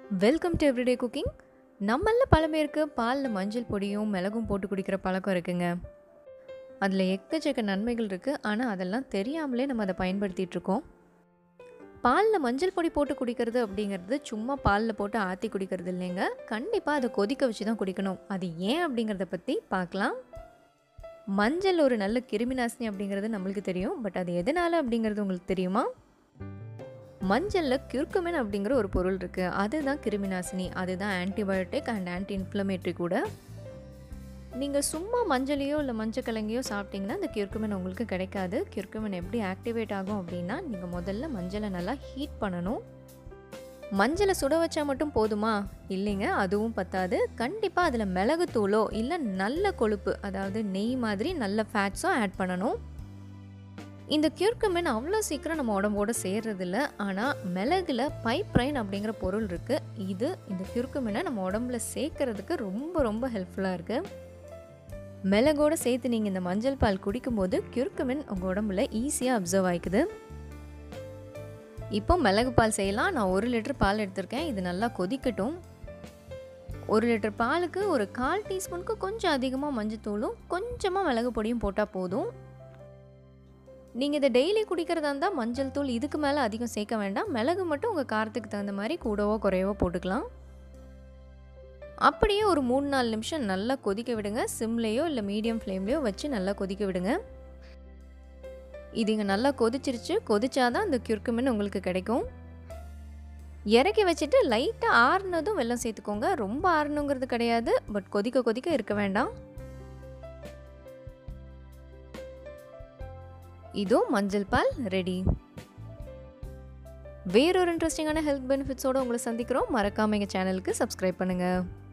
welcome to everyday cooking நம்மள பல பேருக்கு பாலில் மஞ்சள் பொடியும் மிளகும் போட்டு குடிக்கிற பழக்கம் இருக்குங்க அதில் எக்கச்சக்க நன்மைகள் இருக்குது ஆனால் அதெல்லாம் தெரியாமலே நம்ம அதை பயன்படுத்திட்டு இருக்கோம் பாலில் மஞ்சள் பொடி போட்டு குடிக்கிறது அப்படிங்கிறது சும்மா பாலில் போட்டு ஆற்றி குடிக்கிறது இல்லைங்க கண்டிப்பாக அதை கொதிக்க வச்சு தான் குடிக்கணும் அது ஏன் அப்படிங்கிறத பற்றி பார்க்கலாம் மஞ்சள் ஒரு நல்ல கிருமிநாசினி அப்படிங்கிறது நம்மளுக்கு தெரியும் பட் அது எதனால் அப்படிங்கிறது உங்களுக்கு தெரியுமா மஞ்சளில் கியூர்குமின் அப்படிங்கிற ஒரு பொருள் இருக்குது அதுதான் கிருமிநாசினி அதுதான் ஆன்டிபயோட்டிக் அண்ட் ஆன்டி இன்ஃப்ளமேட்ரி கூட நீங்கள் சும்மா மஞ்சளையோ இல்லை மஞ்சள் கிழங்கையோ சாப்பிட்டீங்கன்னா அந்த கியூர்குமின் உங்களுக்கு கிடைக்காது கியூர்குமின் எப்படி ஆக்டிவேட் ஆகும் அப்படின்னா நீங்கள் முதல்ல மஞ்சளை நல்லா ஹீட் பண்ணணும் மஞ்சளை சுட வச்சா மட்டும் போதுமா இல்லைங்க அதுவும் பத்தாது கண்டிப்பாக அதில் மிளகுத்தூளோ இல்லை நல்ல கொழுப்பு அதாவது நெய் மாதிரி நல்ல ஃபேட்ஸோ ஆட் பண்ணணும் இந்த கியூர்கமின் அவ்வளோ சீக்கிரம் நம்ம உடம்போட சேர்றதில்ல ஆனால் மிளகுல பைப்ரைன் அப்படிங்கிற பொருள் இருக்குது இது இந்த கியூர்கமினை நம்ம உடம்புல சேர்க்கறதுக்கு ரொம்ப ரொம்ப ஹெல்ப்ஃபுல்லாக இருக்குது மிளகோட சேர்த்து நீங்கள் இந்த மஞ்சள் பால் குடிக்கும்போது கியூர்கமின் உங்கள் உடம்புல ஈஸியாக அப்சர்வ் ஆகிக்குது இப்போ மிளகு பால் செய்யலாம் நான் ஒரு லிட்டர் பால் எடுத்திருக்கேன் இது நல்லா கொதிக்கட்டும் ஒரு லிட்டர் பாலுக்கு ஒரு கால் டீஸ்பூனுக்கு கொஞ்சம் அதிகமாக மஞ்சத்தூளும் கொஞ்சமாக மிளகு பொடியும் போட்டால் போதும் நீங்கள் இதை டெய்லி குடிக்கிறதா இருந்தால் மஞ்சள் தூள் இதுக்கு மேலே அதிகம் சேர்க்க வேண்டாம் மிளகு மட்டும் உங்கள் காரத்துக்கு தகுந்த மாதிரி கூடவோ குறையவோ போட்டுக்கலாம் அப்படியே ஒரு மூணு நாலு நிமிஷம் நல்லா கொதிக்க விடுங்க சிம்லேயோ இல்லை மீடியம் ஃப்ளேம்லேயோ வச்சு நல்லா கொதிக்க விடுங்க இதுங்க நல்லா கொதிச்சிருச்சு கொதிச்சாதான் அந்த கியூர்க்குமின் உங்களுக்கு கிடைக்கும் இறக்கி வச்சுட்டு லைட்டாக ஆறுனதும் வெள்ளம் சேர்த்துக்கோங்க ரொம்ப ஆறணுங்கிறது கிடையாது பட் கொதிக்க கொதிக்க இருக்க வேண்டாம் இதோ மஞ்சள் பால் ரெடி வேறொரு இன்ட்ரெஸ்டிங்கான ஹெல்த் பெனிஃபிட்ஸோடு உங்களை சந்திக்கிறோம் மறக்காம எங்கள் சேனலுக்கு சப்ஸ்கிரைப் பண்ணுங்கள்